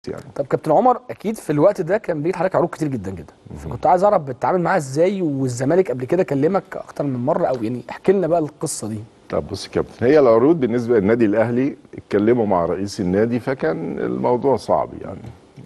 يعني طب كابتن عمر اكيد في الوقت ده كان بيجي حضرتك عروض كتير جدا جدا فكنت عايز اعرف بتتعامل معاها ازاي والزمالك قبل كده كلمك اكتر من مره او يعني احكي لنا بقى القصه دي طب بص يا كابتن هي العروض بالنسبه للنادي الاهلي اتكلموا مع رئيس النادي فكان الموضوع صعب يعني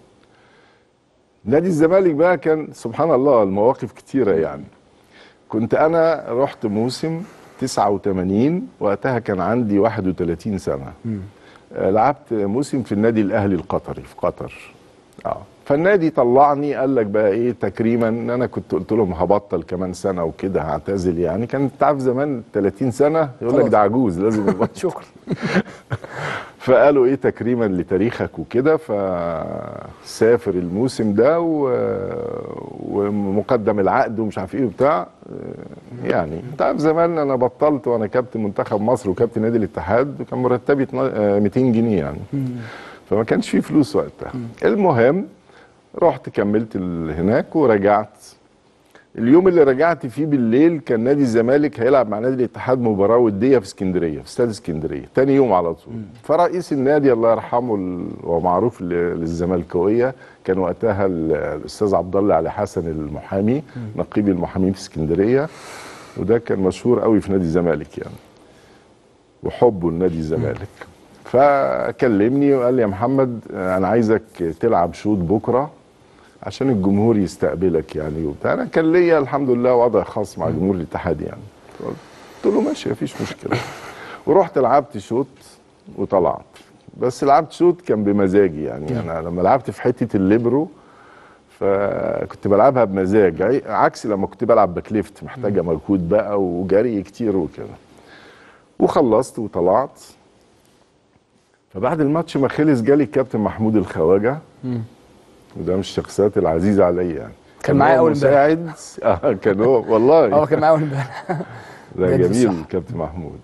نادي الزمالك بقى كان سبحان الله المواقف كتيره يعني كنت انا رحت موسم 89 وقتها كان عندي 31 سنه آه، لعبت موسم في النادي الاهلي القطري في قطر اه فالنادي طلعني قال لك بقى ايه تكريما انا كنت قلت لهم هبطل كمان سنه وكده هعتزل يعني كان انت عارف زمان 30 سنه يقول لك خلاص. ده عجوز لازم يبطل شكرا فقالوا ايه تكريما لتاريخك وكده فسافر الموسم ده و... ومقدم العقد ومش عارف ايه وبتاع يعني انت عارف زمان انا بطلت وانا كابتن منتخب مصر وكابتن نادي الاتحاد وكان مرتبي اتنا- آه، 200 جنيه يعني فما كانش فيه فلوس وقتها المهم رحت كملت ال- هناك ورجعت اليوم اللي رجعت فيه بالليل كان نادي الزمالك هيلعب مع نادي الاتحاد مباراه وديه في اسكندريه في استاد اسكندريه تاني يوم على طول فرئيس النادي الله يرحمه ال- ومعروف ل- للزملكاويه كان وقتها ال- الاستاذ عبد الله علي حسن المحامي نقيب المحامين في اسكندريه وده كان مشهور قوي في نادي الزمالك يعني وحبه لنادي الزمالك فكلمني وقال لي يا محمد آه، انا عايزك تلعب شوط بكره عشان الجمهور يستقبلك يعني وبتاع انا كان ليا الحمد لله وضع خاص مع جمهور الاتحاد يعني قلت له ماشي مفيش مشكله ورحت لعبت شوط وطلعت بس لعبت شوط كان بمزاجي يعني انا لما لعبت في حته الليبرو فكنت بلعبها بمزاج عي- عكس لما كنت بلعب باكليفت محتاجه مجهود بقى وجري كتير وكده وخلصت وطلعت فبعد الماتش ما خلص جالي الكابتن محمود الخواجه وده من الشخصيات العزيزه عليا يعني كان معايا هو أول امبارح. مساعد اه كان هو والله اه كان معايا اول امبارح ده بجد جميل صح. الكابتن محمود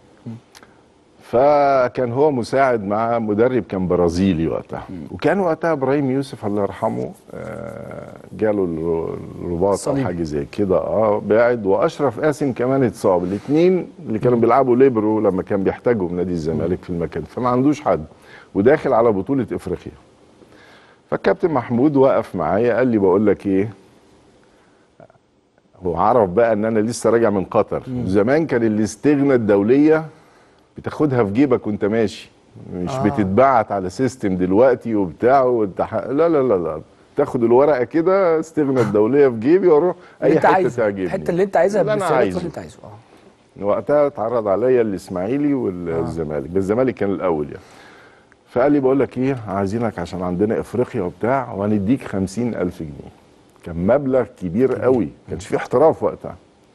فكان هو مساعد مع مدرب كان برازيلي وقتها وكان وقتها ابراهيم يوسف الله يرحمه آه، جاله الر- الرباط او صليبي. حاجه زي كده اه بعد واشرف قاسم كمان اتصاب الاثنين اللي كانوا بيلعبوا ليبرو لما كان بيحتاجهم نادي الزمالك في المكان فما عندوش حد وداخل على بطوله افريقيا فالكابتن محمود وقف معايا قال لي بقول لك ايه هو عرف بقى ان انا لسه راجع من قطر زمان كان الاستغنى الدوليه بتاخدها في جيبك وانت ماشي مش آه. آه. بتتبعت على سيستم دلوقتي وبتاع وانت ح... لا لا لا لا تاخد الورقه كده استغنى الدوليه في جيبي واروح اللي اي انت حته عايزه تعجبني الحته اللي انت عايزها اللي انا بالسيارات عايزه اللي انت عايزه اه وقتها اتعرض عليا الاسماعيلي والزمالك بس الزمالك كان الاول يعني فقال لي بقول لك ايه عايزينك عشان عندنا افريقيا وبتاع وهنديك خمسين الف جنيه كان مبلغ كبير قوي كانش في احتراف وقتها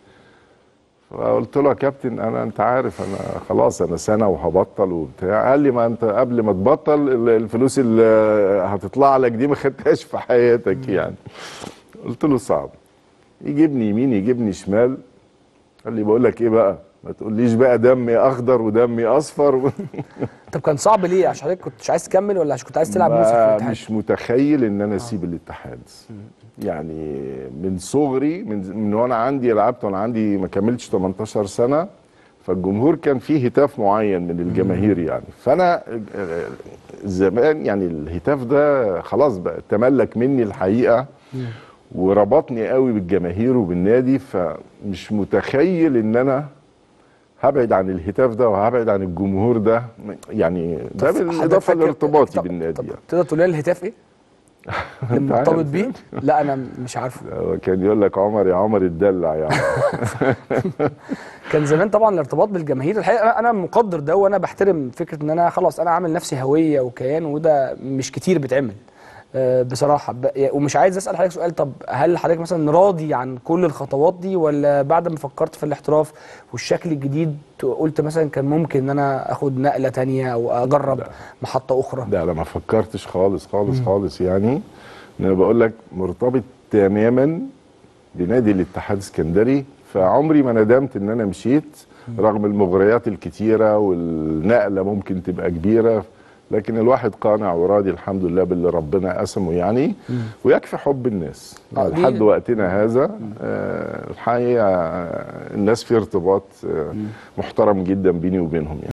فقلت له يا كابتن انا انت عارف انا خلاص انا سنه وهبطل وبتاع قال لي ما انت قبل ما تبطل ال- الفلوس اللي هتطلع لك دي ما خدتهاش في حياتك يعني قلت له صعب يجيبني يمين يجيبني شمال قال لي بقول لك ايه بقى ما تقوليش بقى دمي اخضر ودمي اصفر طب كان صعب ليه عشان حضرتك كنت مش عايز تكمل ولا عشان كنت عايز تلعب موسم في ما الاتحاد مش متخيل ان انا اسيب الاتحاد يعني من صغري من من وانا عندي لعبت وانا عندي ما كملتش 18 سنه فالجمهور كان فيه هتاف معين من الجماهير يعني فانا آه، زمان يعني الهتاف ده خلاص بقى تملك مني الحقيقه وربطني قوي بالجماهير وبالنادي فمش متخيل ان انا هبعد عن الهتاف ده وهبعد عن الجمهور ده يعني ده طب حضرتك بالاضافه فاكر- لارتباطي طب- بالنادي طب يعني تقدر تقول لي الهتاف ايه؟ اللي أنت مرتبط عارف بيه؟ لا انا مش عارفه هو كان يقول لك عمر يا عمر اتدلع يا عمر كان زمان طبعا الارتباط بالجماهير الحقيقه أنا- انا مقدر ده وانا بحترم فكره ان انا خلاص انا عامل نفسي هويه وكيان وده مش كتير بيتعمل آه، بصراحه ب- ومش عايز اسال حضرتك سؤال طب هل حضرتك مثلا راضي عن كل الخطوات دي ولا بعد ما فكرت في الاحتراف والشكل الجديد قلت مثلا كان ممكن ان انا اخد نقله تانية او اجرب لا. محطه اخرى ده انا ما فكرتش خالص خالص خالص يعني ان انا بقول لك مرتبط تماما بنادي الاتحاد السكندري فعمري ما ندمت ان انا مشيت رغم المغريات الكتيره والنقله ممكن تبقى كبيره لكن الواحد قانع وراضي الحمد لله باللي ربنا قسمه يعني ويكفي حب الناس آه، يعني دي- لحد وقتنا هذا آه، الحقيقه آه، الناس في ارتباط آه، محترم جدا بيني وبينهم يعني